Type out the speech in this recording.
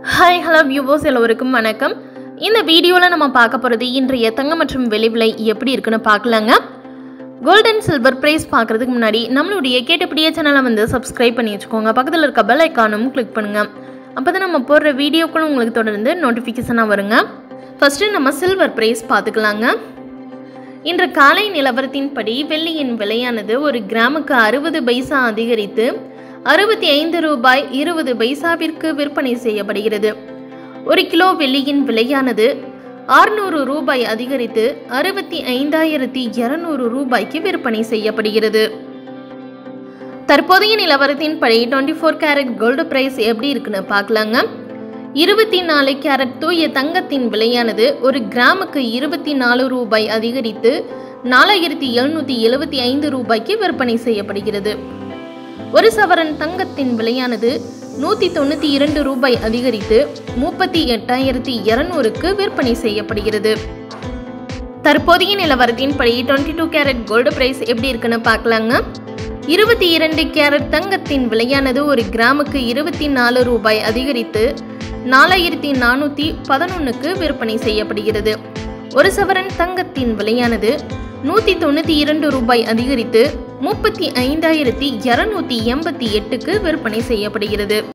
hi hello viewers எல்லோருக்கும் வணக்கம் இந்த வீடியோவில் நம்ம பார்க்க போகிறது இன்றைய தங்கம் மற்றும் வெள்ளி விலை எப்படி இருக்குன்னு பார்க்கலாங்க கோல்டன் சில்வர் ப்ரைஸ் பார்க்குறதுக்கு முன்னாடி நம்மளுடைய கேட்டபடியே சேனலை வந்து சப்ஸ்கிரைப் பண்ணி வச்சுக்கோங்க பக்கத்தில் இருக்க பெல் ஐக்கானும் கிளிக் பண்ணுங்கள் அப்போ தான் நம்ம போடுற வீடியோக்களும் உங்களுக்கு தொடர்ந்து நோட்டிஃபிகேஷனாக வருங்க ஃபஸ்ட்டு நம்ம சில்வர் ப்ரைஸ் பார்த்துக்கலாங்க இன்று காலை நிலவரத்தின்படி வெள்ளியின் விலையானது ஒரு கிராமுக்கு அறுபது பைசா அதிகரித்து அறுபத்தி ஐந்து ரூபாய் இருபது பைசாவிற்கு விற்பனை செய்யப்படுகிறது ஒரு கிலோ வெள்ளியின் விலையானது ஆறுநூறு ரூபாய் அதிகரித்து அறுபத்தி ஐந்தாயிரத்தி இருநூறு ரூபாய்க்கு விற்பனை செய்யப்படுகிறது தற்போதைய நிலவரத்தின்படி twenty four carat gold price எப்படி இருக்குன்னு பார்க்கலாங்க இருபத்தி நாலு கேரட் தூய தங்கத்தின் விலையானது ஒரு கிராமுக்கு இருபத்தி நாலு ரூபாய் அதிகரித்து நாலாயிரத்தி எழுநூற்றி எழுபத்தி ஐந்து ரூபாய்க்கு விற்பனை செய்யப்படுகிறது ஒரு சவரன் தங்கத்தின் விலையானது நூற்றி தொண்ணூற்றி இரண்டு ரூபாய் அதிகரித்து முப்பத்தி எட்டாயிரத்தி இருநூறுக்கு விற்பனை செய்யப்படுகிறது தற்போதைய நிலவரத்தின்படி twenty two carat gold price எப்படி இருக்குன்னு பார்க்கலாங்க இருபத்தி இரண்டு கேரட் தங்கத்தின் விலையானது ஒரு கிராமுக்கு இருபத்தி நாலு ரூபாய் அதிகரித்து நாலாயிரத்தி நானூற்றி பதினொன்றுக்கு விற்பனை செய்யப்படுகிறது ஒரு சவரன் தங்கத்தின் விலையானது நூற்றி தொண்ணூற்றி இரண்டு ரூபாய் அதிகரித்து முப்பத்தி ஐந்தாயிரத்தி இரநூத்தி எண்பத்தி எட்டுக்கு விற்பனை செய்யப்படுகிறது